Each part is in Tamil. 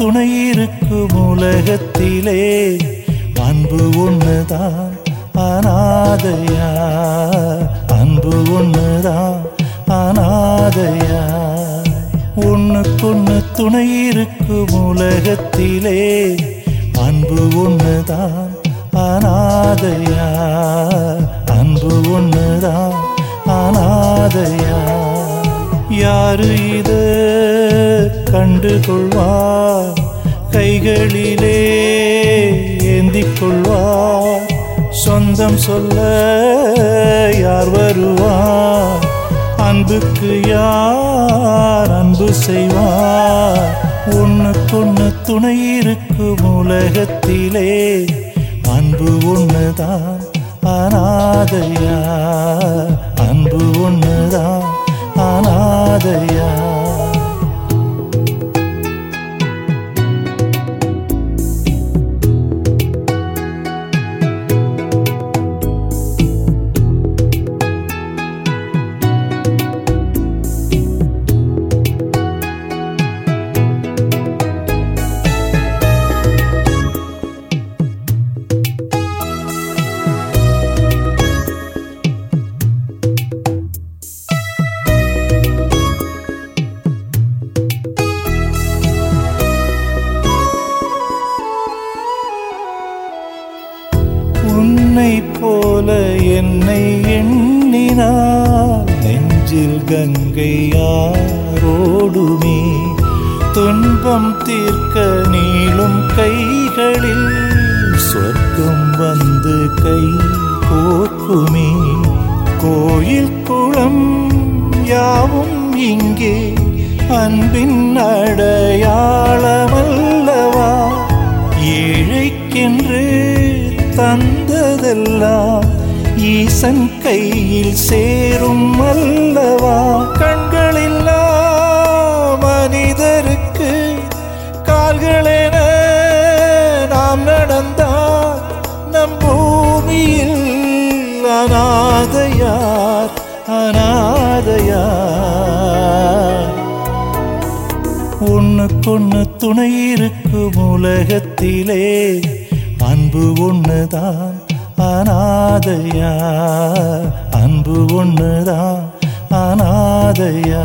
துணை இருக்கும் உலகத்திலே அன்பு ஒண்ணுதான் அனாதையா அன்பு ஒண்ணுதான் அனாதையா ஒண்ணுக்கொண்ணு துணை இருக்கும் உலகத்திலே அன்பு ஒண்ணுதான் அனாதையா அன்பு ஒண்ணுதான் அனாதையா யாரு இத கண்டுகொள்வார் கைகளிலே ஏந்திக் கொள்வார் சொந்தம் சொல்ல யார் வருவார் அன்புக்கு யார் அன்பு செய்வார் ஒண்ணுக்கொண்ணு துணை இருக்கும் உலகத்திலே அன்பு ஒண்ணுதான் அனாதையா அன்பு ஒண்ணுதான் அனாதையா உன்னை போல என்னை எண்ணினார் நெஞ்சில் கங்கை யாரோடுமே துன்பம் தீர்க்க நீளும் கைகளில் சொர்க்கம் வந்து கை கோக்குமே கோயில் குளம் யாவும் இங்கே அன்பின் அடையாளமல்லவா ஏழைக்கென்று தந்ததெல்லாம் ஈசன் கையில் சேரும் அல்லவா கண்களில்லா மனிதருக்கு கால்களென நாம் நடந்தால் நம் பூமியில் அனாதையார் அனாதையார் ஒண்ணுக்கொண்ணு துணை இருக்கும் உலகத்திலே அன்பு ஒண்ணுதான் அனாதையா அன்பு ஒண்ணுதான் அனாதையா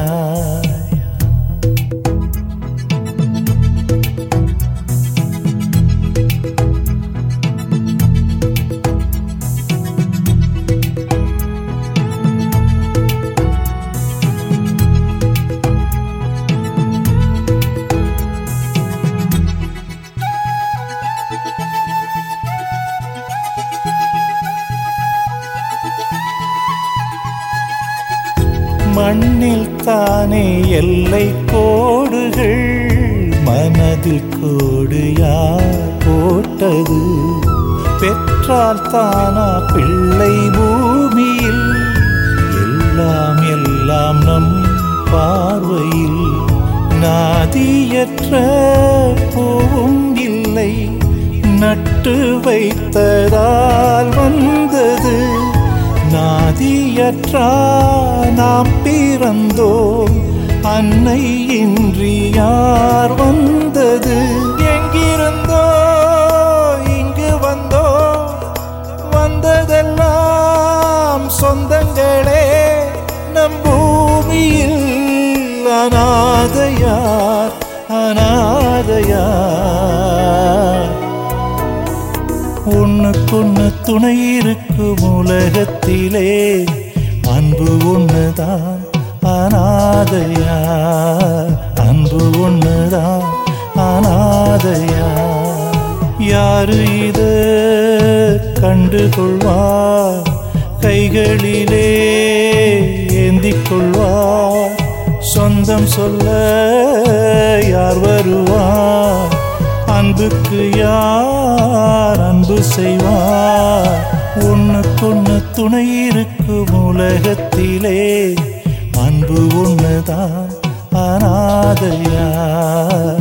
மண்ணில் தானே எல்லை கோடுகள் மனதில் கோடு யார் போட்டது பெற்றால் தானா பிள்ளை பூமியில் எல்லாம் எல்லாம் நம் பார்வையில் நாதியற்ற பூவும் இல்லை நட்டு வைத்ததால் வந்தது நாதியற்றா நாம் பிறந்தோம் அன்னை இன்றி யார் வந்தது எங்கிருந்தோ இங்கு வந்தோ வந்ததெல்லாம் சொந்தங்களே நம் பூமியில் அனாதையார் அனாதையார் ஒண்ணுக்கொண்ணு துணை இருக்கும் உலகத்திலே அன்பு ஒண்ணுதான் அனாதையா அன்பு ஒண்ணுதான் அனாதையா யாரு இத கண்டுகொள்வார் கைகளிலே ஏந்திக் கொள்வார் சொந்தம் சொல்ல யார் வருவார் அன்புக்கு யார் அன்பு செய்வார் ஒண்ணுக்கொண்ணு துணை இருக்கும் உலகத்திலே அன்பு ஒண்ணுதான் அனாதையா